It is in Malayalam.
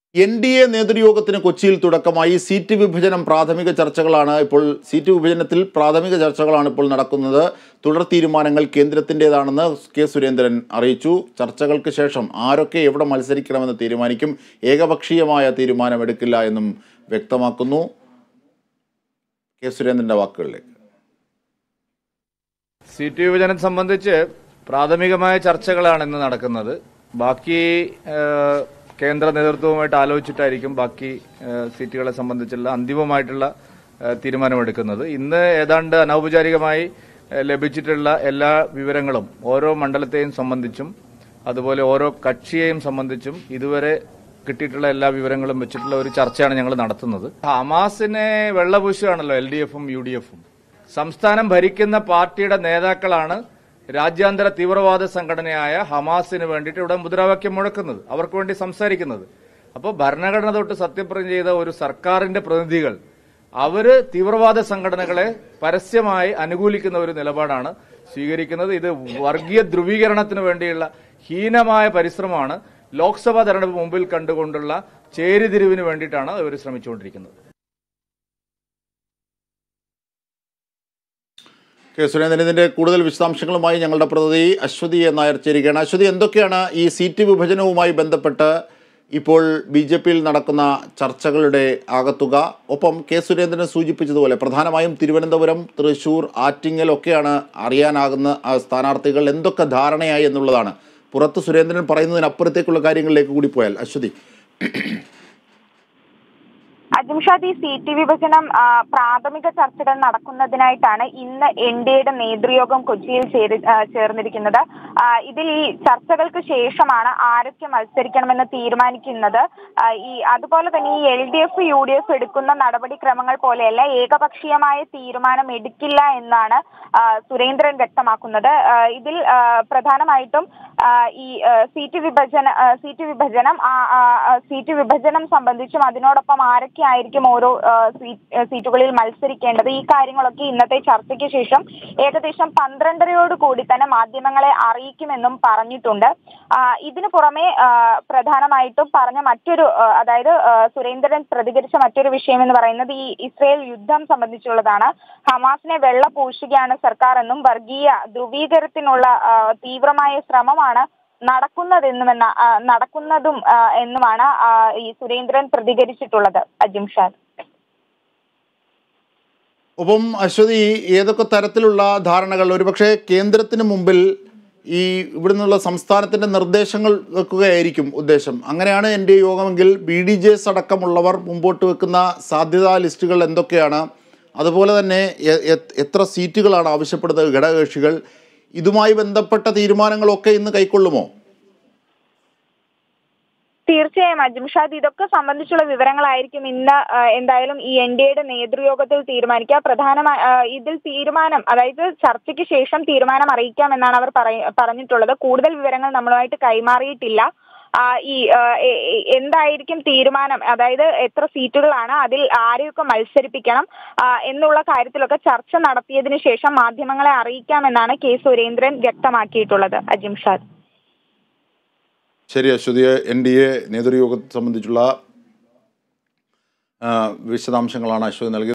എൻ ഡി എ നേതൃയോഗത്തിന് കൊച്ചിയിൽ തുടക്കമായി സീറ്റ് വിഭജനം പ്രാഥമിക ചർച്ചകളാണ് ഇപ്പോൾ സീറ്റ് വിഭജനത്തിൽ പ്രാഥമിക ചർച്ചകളാണ് ഇപ്പോൾ നടക്കുന്നത് തുടർ തീരുമാനങ്ങൾ കേന്ദ്രത്തിൻ്റെതാണെന്ന് കെ സുരേന്ദ്രൻ അറിയിച്ചു ചർച്ചകൾക്ക് ശേഷം ആരൊക്കെ എവിടെ മത്സരിക്കണമെന്ന് തീരുമാനിക്കും ഏകപക്ഷീയമായ തീരുമാനമെടുക്കില്ല എന്നും വ്യക്തമാക്കുന്നു കെ സുരേന്ദ്രൻ്റെ വാക്കുകളിലേക്ക് സീറ്റ് വിഭജനം സംബന്ധിച്ച് പ്രാഥമികമായ ചർച്ചകളാണ് ഇന്ന് നടക്കുന്നത് ബാക്കി ഏഹ്, കേന്ദ്ര നേതൃത്വവുമായിട്ട് ആലോചിച്ചിട്ടായിരിക്കും ബാക്കി ഏഹ്, സീറ്റുകളെ സംബന്ധിച്ചുള്ള അന്തിമമായിട്ടുള്ള ഏഹ്, തീരുമാനമെടുക്കുന്നത് ഇന്ന് ഏതാണ്ട് അനൗപചാരികമായി ഏഹ്, ലഭിച്ചിട്ടുള്ള എല്ലാ വിവരങ്ങളും ഓരോ മണ്ഡലത്തെയും സംബന്ധിച്ചും അതുപോലെ ഓരോ കക്ഷിയെയും സംബന്ധിച്ചും ഇതുവരെ കിട്ടിയിട്ടുള്ള എല്ലാ വിവരങ്ങളും വെച്ചിട്ടുള്ള ഒരു ചർച്ചയാണ് ഞങ്ങൾ നടത്തുന്നത് ഹമാസിനെ വെള്ളപൂശുകയാണല്ലോ എൽ ഡി എഫും യു ഡി എഫും സംസ്ഥാനം ഭരിക്കുന്ന പാർട്ടിയുടെ നേതാക്കളാണ് രാജ്യാന്തര തീവ്രവാദ സംഘടനയായ ഹമാസിന് വേണ്ടിയിട്ട് ഇവിടെ മുദ്രാവാക്യം മുഴക്കുന്നത് അവർക്ക് വേണ്ടി സംസാരിക്കുന്നത് അപ്പോൾ ഭരണഘടന തൊട്ട് സത്യപ്രതിജ്ഞ ചെയ്ത ഒരു സർക്കാരിന്റെ പ്രതിനിധികൾ അവര് തീവ്രവാദ സംഘടനകളെ പരസ്യമായി അനുകൂലിക്കുന്ന ഒരു നിലപാടാണ് സ്വീകരിക്കുന്നത് ഇത് വർഗീയ ധ്രുവീകരണത്തിന് വേണ്ടിയുള്ള ഹീനമായ പരിശ്രമമാണ് ലോക്സഭാ തെരഞ്ഞെടുപ്പ് മുമ്പിൽ കണ്ടുകൊണ്ടുള്ള ചേരിതിരിവിന് വേണ്ടിയിട്ടാണ് ഇവർ ശ്രമിച്ചുകൊണ്ടിരിക്കുന്നത് കെ സുരേന്ദ്രൻ ഇതിൻ്റെ കൂടുതൽ വിശദാംശങ്ങളുമായി ഞങ്ങളുടെ പ്രതിനിധി അശ്വതി നായർ ചേരുകയാണ് അശ്വതി എന്തൊക്കെയാണ് ഈ സീറ്റ് വിഭജനവുമായി ബന്ധപ്പെട്ട് ഇപ്പോൾ ബി ജെ പിയിൽ നടക്കുന്ന ചർച്ചകളുടെ ആകത്തുക ഒപ്പം കെ സുരേന്ദ്രൻ സൂചിപ്പിച്ചതുപോലെ പ്രധാനമായും തിരുവനന്തപുരം തൃശൂർ ആറ്റിങ്ങൽ ഒക്കെയാണ് അറിയാനാകുന്ന ആ സ്ഥാനാർത്ഥികൾ എന്തൊക്കെ ധാരണയായി എന്നുള്ളതാണ് പുറത്ത് സുരേന്ദ്രൻ പറയുന്നതിനപ്പുറത്തേക്കുള്ള കാര്യങ്ങളിലേക്ക് കൂടി പോയാൽ അശ്വതി അജിംഷാദ് ഈ സീറ്റ് വിഭജനം ആ, പ്രാഥമിക ചർച്ചകൾ നടക്കുന്നതിനായിട്ടാണ് ഇന്ന് എൻ ഡി എയുടെ നേതൃയോഗം കൊച്ചിയിൽ ചേരി ആ, ചേർന്നിരിക്കുന്നത് ആ, ഇതിൽ ഈ ചർച്ചകൾക്ക് ശേഷമാണ് ആരൊക്കെ മത്സരിക്കണമെന്ന് തീരുമാനിക്കുന്നത് ആ, ഈ അതുപോലെ തന്നെ ഈ L D F U D F എടുക്കുന്ന നടപടിക്രമങ്ങൾ പോലെയല്ല ഏകപക്ഷീയമായ തീരുമാനം എടുക്കില്ല എന്നാണ് ആ, സുരേന്ദ്രൻ വ്യക്തമാക്കുന്നത് ആ, ഇതിൽ ആ, പ്രധാനമായിട്ടും ആ, ഈ ആ, സീറ്റ് വിഭജന ആ, സീറ്റ് വിഭജനം ആ, ആ, ആ, സീറ്റ് വിഭജനം സംബന്ധിച്ചും അതിനോടൊപ്പം ആരൊക്കെ ആയിരിക്കും ഓരോ ആ, സീ- ആ, സീറ്റുകളിൽ മത്സരിക്കേണ്ടത് ഈ കാര്യങ്ങളൊക്കെ ഇന്നത്തെ ചർച്ചയ്ക്ക് ശേഷം ഏകദേശം പന്ത്രണ്ടരയോട് കൂടി തന്നെ മാധ്യമങ്ങളെ അറിയിക്കുമെന്നും പറഞ്ഞിട്ടുണ്ട് ആ, ഇതിനു പുറമെ ആ, പ്രധാനമായിട്ടും പറഞ്ഞ മറ്റൊരു ആ, അതായത് ആ, സുരേന്ദ്രൻ പ്രതികരിച്ച മറ്റൊരു വിഷയം എന്ന് പറയുന്നത് ഈ ഇസ്രയേൽ യുദ്ധം സംബന്ധിച്ചുള്ളതാണ് ഹമാസിനെ വെള്ള പൂശുകയാണ് സർക്കാർ എന്നും വർഗീയ ധ്രുവീകരണത്തിനുള്ള ആ, തീവ്രമായ ശ്രമമാണ് നടക്കുന്നതെന്നുമെന്ന ആ, നടക്കുന്നതും ആ, എന്നുമാണ് ആ, ഈ സുരേന്ദ്രൻ പ്രതികരിച്ചിട്ടുള്ളത് അജിംഷാദ് ഒപ്പം അശ്വതി ഏതൊക്കെ തരത്തിലുള്ള ധാരണകൾ ഒരുപക്ഷെ കേന്ദ്രത്തിന് മുമ്പിൽ ഈ ഇവിടെ നിന്നുള്ള സംസ്ഥാനത്തിൻ്റെ നിർദ്ദേശങ്ങൾ വെക്കുകയായിരിക്കും ഉദ്ദേശം അങ്ങനെയാണ് എൻ്റെ യോഗമെങ്കിൽ ബി ഡി ജെ എസ് അടക്കമുള്ളവർ മുമ്പോട്ട് വെക്കുന്ന സാധ്യതാ ലിസ്റ്റുകൾ എന്തൊക്കെയാണ് അതുപോലെ തന്നെ എ- എ- എത്ര സീറ്റുകളാണ് ആവശ്യപ്പെടുന്നത് ഘടകകക്ഷികൾ ഇതുമായി ബന്ധപ്പെട്ട തീരുമാനങ്ങളൊക്കെ ഇന്ന് കൈക്കൊള്ളുമോ തീർച്ചയായും അജിംഷാദ് ഇതൊക്കെ സംബന്ധിച്ചുള്ള വിവരങ്ങളായിരിക്കും ഇന്ന് ആ, എന്തായാലും ഈ എൻ ഡി എയുടെ നേതൃയോഗത്തിൽ തീരുമാനിക്കുക പ്രധാനമായി ആ, ഇതിൽ തീരുമാനം അതായത് ചർച്ചയ്ക്ക് ശേഷം തീരുമാനം അറിയിക്കാം എന്നാണ് അവർ പറയ- പറഞ്ഞിട്ടുള്ളത് കൂടുതൽ വിവരങ്ങൾ നമ്മളുമായിട്ട് കൈമാറിയിട്ടില്ല ആ, ഈ ആ, എ- എ- എന്തായിരിക്കും തീരുമാനം അതായത് എത്ര സീറ്റുകളാണ് അതിൽ ആരെയൊക്കെ മത്സരിപ്പിക്കണം ആ, എന്നുള്ള കാര്യത്തിലൊക്കെ ചർച്ച നടത്തിയതിനു ശേഷം മാധ്യമങ്ങളെ അറിയിക്കാമെന്നാണ് കെ സുരേന്ദ്രൻ വ്യക്തമാക്കിയിട്ടുള്ളത് അജിംഷാദ് ശരി അശ്വതി എൻ ഡി എ നേതൃയോഗത്തെ സംബന്ധിച്ചുള്ള ആ, വിശദാംശങ്ങളാണ് അശ്വതി നൽകിയത്